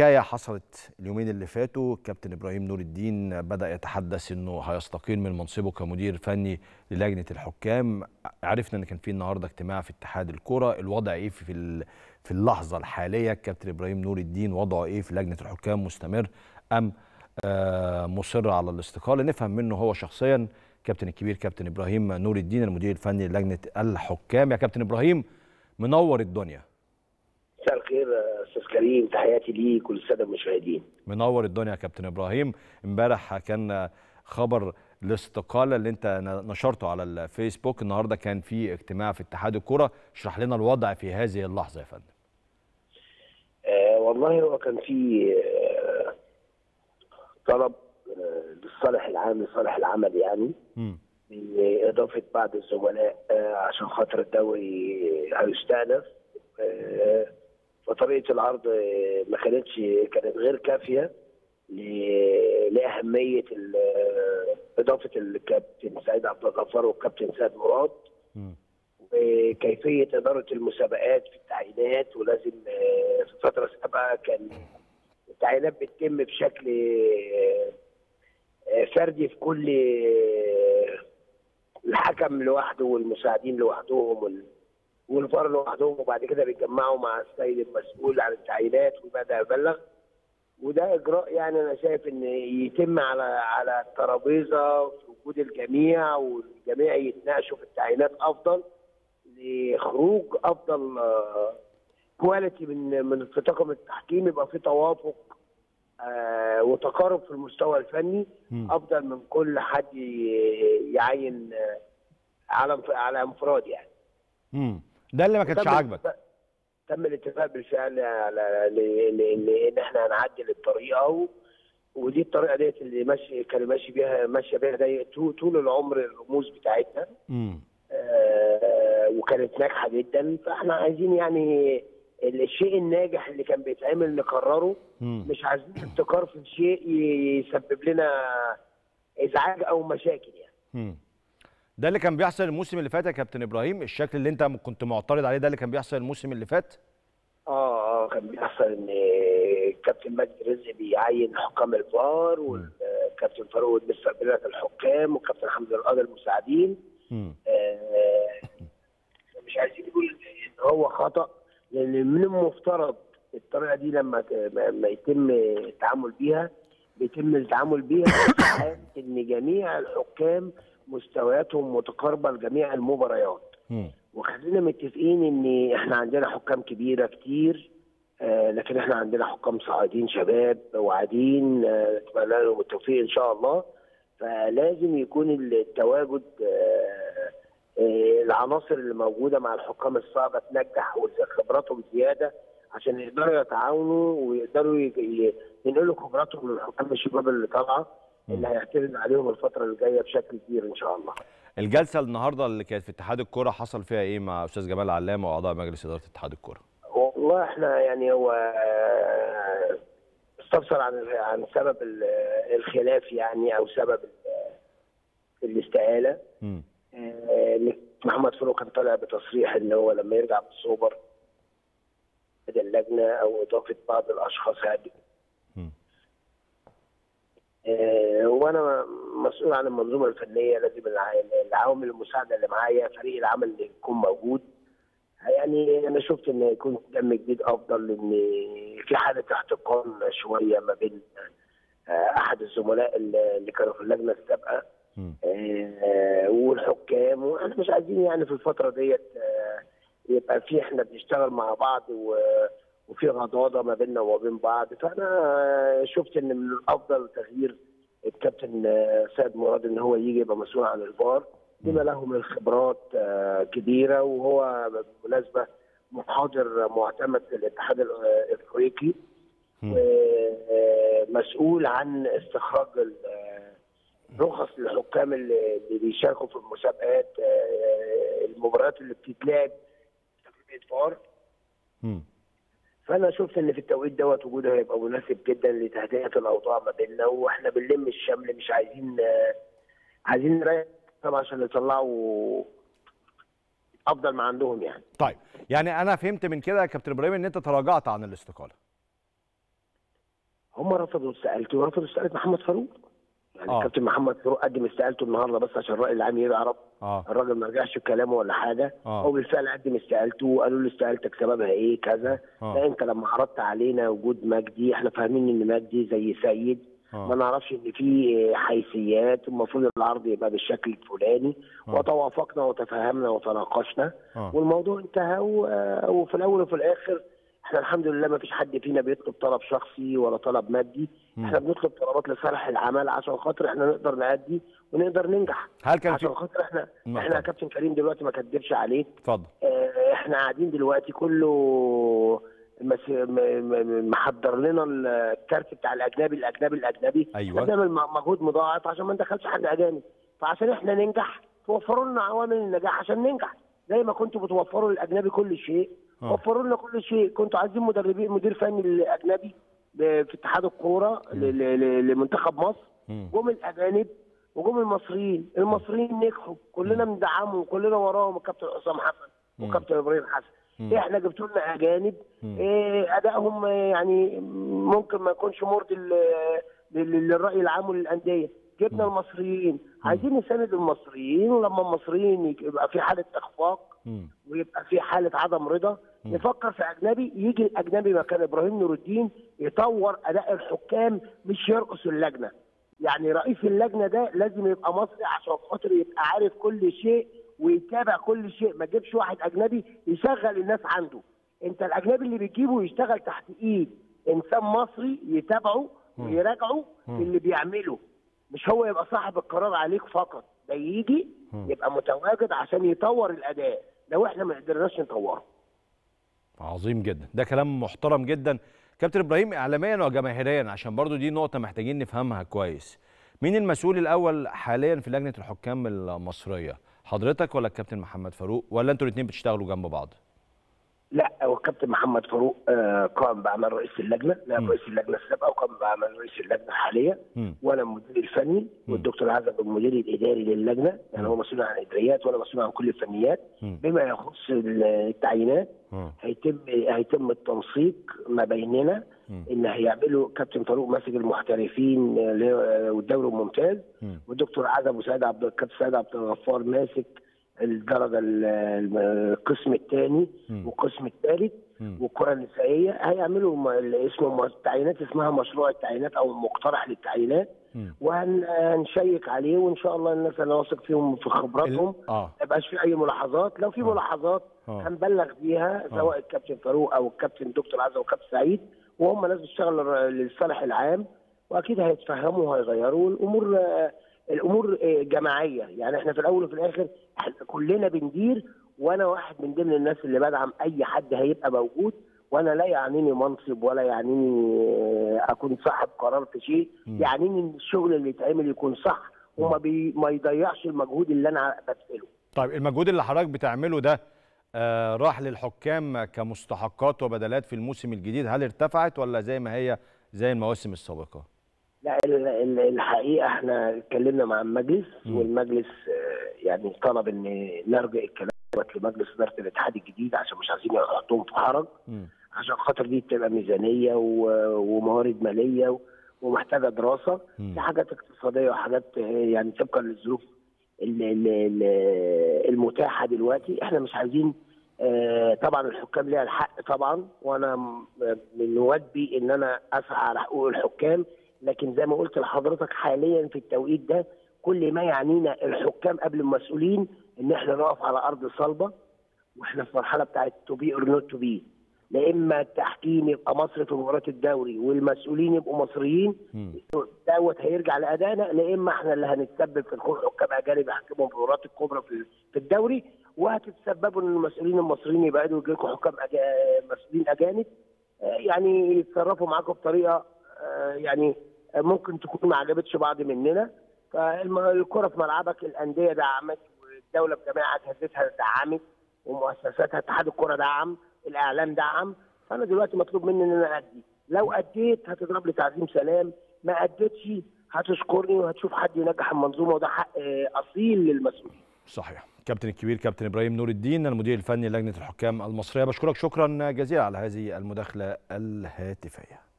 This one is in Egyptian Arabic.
حكايه حصلت اليومين اللي فاتوا كابتن ابراهيم نور الدين بدا يتحدث انه هيستقيل من منصبه كمدير فني للجنه الحكام عرفنا ان كان في النهارده اجتماع في اتحاد الكره الوضع ايه في في اللحظه الحاليه كابتن ابراهيم نور الدين وضعه ايه في لجنه الحكام مستمر ام آه مصر على الاستقاله نفهم منه هو شخصيا كابتن الكبير كابتن ابراهيم نور الدين المدير الفني للجنه الحكام يا كابتن ابراهيم منور الدنيا مساء الخير استاذ كريم تحياتي ليك وللساده المشاهدين منور الدنيا يا كابتن ابراهيم امبارح كان خبر الاستقاله اللي انت نشرته على الفيسبوك النهارده كان في اجتماع في اتحاد الكره اشرح لنا الوضع في هذه اللحظه يا فندم آه والله هو كان في آه طلب آه للصالح العام لصالح العمل يعني م. بإضافة بعض الزملاء آه عشان خاطر الدوري هيستأنف آه فطريقه العرض ما كانتش كانت غير كافيه لاهميه اضافه الكابتن سعيد عبد الغفار والكابتن سيد مراد وكيفيه اداره المسابقات في التعيينات ولازم في فتره سابقه كان التعيينات بتتم بشكل فردي في كل الحكم لوحده والمساعدين لوحدهم والفار لوحدهم وبعد كده بيتجمعوا مع السيد المسؤول عن التعيينات وبدا يبلغ وده اجراء يعني انا شايف ان يتم على على الترابيزه في وجود الجميع والجميع يتناقشوا في التعيينات افضل لخروج افضل كواليتي من من في طاقم التحكيم يبقى في توافق آه وتقارب في المستوى الفني م. افضل من كل حد يعين على على انفراد يعني. امم ده اللي ما كانش عاجبك تم الاتفاق بالفعل على ان احنا هنعدل الطريقه و... ودي الطريقه ديت اللي ماشي كان ماشي بيها ماشيه بيها دي طول العمر الرموز بتاعتنا امم آه وكانت ناجحه جدا فاحنا عايزين يعني الشيء الناجح اللي كان بيتعمل نكرره مم. مش عايزين ابتكار في شيء يسبب لنا ازعاج او مشاكل يعني امم ده اللي كان بيحصل الموسم اللي فات يا كابتن ابراهيم الشكل اللي انت كنت معترض عليه ده اللي كان بيحصل الموسم اللي فات اه اه كان بيحصل ان كابتن مجدي رزق بيعين حكام الفار والكابتن فاروق مستر بلاد الحكام والكابتن حمد القاضي المساعدين امم آه مش عايزين نقول ان هو خطا لان من المفترض الطريقه دي لما لما يتم التعامل بيها بيتم التعامل بيها في حاله ان جميع الحكام مستوياتهم متقاربه لجميع المباريات امم وخلينا متفقين ان احنا عندنا حكام كبيره كتير آه لكن احنا عندنا حكام صاعدين شباب واعدين آه، نتمنى لهم التوفيق ان شاء الله فلازم يكون التواجد آه، آه، العناصر اللي موجوده مع الحكام الصاعده تنجح وخبراتهم زياده عشان يقدروا يتعاونوا ويقدروا ي- ي- ينقلوا خبراتهم للحكام الشباب اللي طالعه اللي هيعتمد عليهم الفتره الجايه بشكل كبير ان شاء الله. الجلسه النهارده اللي كانت في اتحاد الكوره حصل فيها ايه مع استاذ جمال علامه واعضاء مجلس اداره اتحاد الكوره والله احنا يعني هو آه، استفسر عن عن سبب ال- الخلاف يعني او سبب ال- الاستقاله امم آه، إن محمد فاروق كان طالع بتصريح ان هو لما يرجع بالسوبر بدل اللجنه او اضافه بعض الاشخاص هادي مم. آه، وانا مسؤول عن المنظومه الفنيه لازم الع- العوامل المساعده اللي معايا فريق العمل اللي يكون موجود يعني انا شفت ان يكون دم جديد افضل لان في حاله احتقان شويه ما بين آه، احد الزملاء اللي اللي كانوا في اللجنه السابقه مم. آه، والحكام واحنا مش عايزين يعني في الفتره ديت آه، يبقى في احنا بنشتغل مع بعض و وفي غضاضه ما بيننا وما بين بعض فانا شفت ان من الافضل تغيير الكابتن آه، سيد مراد ان هو يجي يبقى مسؤول عن الفار بما له من الخبرات آه، كبيره وهو بالمناسبه محاضر معتمد في الاتحاد ال- الافريقي مم. ومسؤول عن استخراج ال- رخص للحكام اللي اللي بيشاركوا في المسابقات آه، المباريات اللي بتتلعب تقنيه فار مم. فانا شفت ان في التوقيت دوت وجوده هيبقى مناسب جدا لتهدئه الاوضاع ما بيننا واحنا بنلم الشمل مش عايزين آه، عايزين نريح طبعا عشان يطلعوا افضل ما عندهم يعني طيب يعني انا فهمت من كده يا كابتن ابراهيم ان انت تراجعت عن الاستقاله هم رفضوا استقالتي ورفضوا استقاله محمد فاروق يعني آه. الكابتن محمد فاروق قدم استقالته النهارده بس عشان الراي العام يعرف اه الراجل ما رجعش في كلامه ولا حاجه آه. هو بالفعل قدم استقالته وقالوا له استقالتك سببها ايه كذا آه. لا انت لما عرضت علينا وجود مجدي احنا فاهمين ان مجدي زي سيد آه. ما نعرفش ان في حيثيات المفروض العرض يبقى بالشكل الفلاني آه. وتوافقنا وتفاهمنا وتناقشنا آه. والموضوع انتهى و- وفي الاول وفي الاخر احنا الحمد لله ما فيش حد فينا بيطلب طلب شخصي ولا طلب مادي مم. احنا بنطلب طلبات لصالح العمل عشان خاطر احنا نقدر نأدي ونقدر ننجح هل كان في عشان خاطر احنا نعم احنا طبعا. يا كابتن كريم دلوقتي ما اكدبش عليك اتفضل اه، احنا قاعدين دلوقتي كله مس- م- م- محضر لنا الكارت بتاع الاجنبي الاجنبي الاجنبي أيوة. احنا بنعمل م- مجهود مضاعف عشان ما ندخلش حد اجانب فعشان احنا ننجح توفروا لنا عوامل النجاح عشان ننجح زي ما كنتوا بتوفروا للاجنبي كل شيء آه. وفروا لنا كل شيء كنتوا عايزين مدربين مدير فني الاجنبي ب- في اتحاد الكوره ل- ل- ل- لمنتخب مصر مم. جم الاجانب وجم المصريين المصريين نجحوا كلنا بندعمهم كلنا وراهم الكابتن حسام حسن مم. والكابتن ابراهيم حسن مم. احنا جبتوا لنا اجانب مم. إيه ادائهم آه، يعني ممكن ما يكونش مرضي لل- لل- للراي العام وللانديه جبنا المصريين عايزين نساند المصريين ولما المصريين يك- يبقى في حاله اخفاق مم. ويبقى في حاله عدم رضا نفكر في اجنبي يجي الاجنبي مكان ابراهيم نور الدين يطور اداء الحكام مش يرقص اللجنه يعني رئيس اللجنه ده لازم يبقى مصري عشان خاطر يبقى عارف كل شيء ويتابع كل شيء ما تجيبش واحد اجنبي يشغل الناس عنده انت الاجنبي اللي بتجيبه يشتغل تحت ايد انسان مصري يتابعه ويراجعه في اللي بيعمله مش هو يبقى صاحب القرار عليك فقط ده يجي يبقى متواجد عشان يطور الاداء لو احنا ما قدرناش نطوره عظيم جدا ده كلام محترم جدا كابتن ابراهيم اعلاميا وجماهيريا عشان برضو دي نقطه محتاجين نفهمها كويس مين المسؤول الاول حاليا في لجنه الحكام المصريه حضرتك ولا الكابتن محمد فاروق ولا انتوا الاثنين بتشتغلوا جنب بعض لا هو الكابتن محمد فاروق آه، قام بعمل رئيس اللجنه نائب رئيس اللجنه السابقه وقام بعمل رئيس اللجنه حاليا مم. وانا المدير الفني والدكتور عزب المدير الاداري للجنه يعني هو مسؤول عن الاداريات وانا مسؤول عن كل الفنيات مم. بما يخص التعيينات مم. هيتم هيتم التنسيق ما بيننا مم. ان هيعملوا كابتن فاروق ماسك المحترفين اللي هو- والدوري الممتاز مم. والدكتور عزب وسيد عبد الكابتن سيد عبد الغفار ماسك الدرجه ال- ال- القسم الثاني مم. والقسم الثالث مم. والكره النسائيه هيعملوا م- ال- اسمه م- التعيينات اسمها مشروع التعيينات او المقترح للتعيينات مم. وهنشيك عليه وان شاء الله الناس اللي واثق فيهم في خبراتهم ال- اه ما يبقاش في اي ملاحظات لو في ملاحظات آه. هنبلغ بيها سواء الكابتن فاروق او الكابتن دكتور عزة والكابتن سعيد وهم ناس بتشتغل للر- للصالح العام واكيد هيتفهموا وهيغيروا الامور آه، الامور آه، جماعيه يعني احنا في الاول وفي الاخر احنا كلنا بندير وانا واحد من ضمن الناس اللي بدعم اي حد هيبقى موجود وانا لا يعنيني منصب ولا يعنيني آه، اكون صاحب قرار في شيء يعنيني ان الشغل اللي يتعمل يكون صح وما بي ما يضيعش المجهود اللي انا ببذله طيب المجهود اللي حضرتك بتعمله ده آه راح للحكام كمستحقات وبدلات في الموسم الجديد هل ارتفعت ولا زي ما هي زي المواسم السابقه لا ال- ال- الحقيقه احنا اتكلمنا مع المجلس والمجلس آه، يعني طلب ان نرجع الكلام دوت لمجلس اداره الاتحاد الجديد عشان مش عايزين يحطوهم في حرج مم. عشان خاطر دي بتبقى ميزانيه و- وموارد ماليه و- ومحتاجه دراسه مم. في حاجات اقتصاديه وحاجات آه، يعني طبقا للظروف ال- ال- ال- المتاحه دلوقتي احنا مش عايزين آه، طبعا الحكام ليها الحق طبعا وانا م- من واجبي ان انا اسعى على حقوق الحكام لكن زي ما قلت لحضرتك حاليا في التوقيت ده كل ما يعنينا الحكام قبل المسؤولين ان احنا نقف على ارض صلبه واحنا في مرحله بتاعت تو بي اور نوت تو بي لا اما التحكيم يبقى مصري في مباراه الدوري والمسؤولين يبقوا مصريين مم. دوت هيرجع لادائنا لا اما احنا اللي هنتسبب في دخول حكام اجانب يحكموا المباريات الكبرى في في الدوري وهتتسببوا ان المسؤولين المصريين يبعدوا يجي لكم حكام أجا- مسؤولين اجانب آه، يعني يتصرفوا معاكم بطريقه آه، يعني آه، ممكن تكون ما عجبتش بعض مننا فالكره في ملعبك الانديه دعمت والدوله بجميع اجهزتها دعمت ومؤسساتها اتحاد الكره دعم الاعلام دعم فانا دلوقتي مطلوب مني ان انا ادي لو اديت هتضرب لي تعظيم سلام ما اديتش هتشكرني وهتشوف حد ينجح المنظومه وده حق آه، اصيل للمسؤولين صحيح كابتن الكبير كابتن ابراهيم نور الدين المدير الفني للجنه الحكام المصريه بشكرك شكرا جزيلا على هذه المداخله الهاتفيه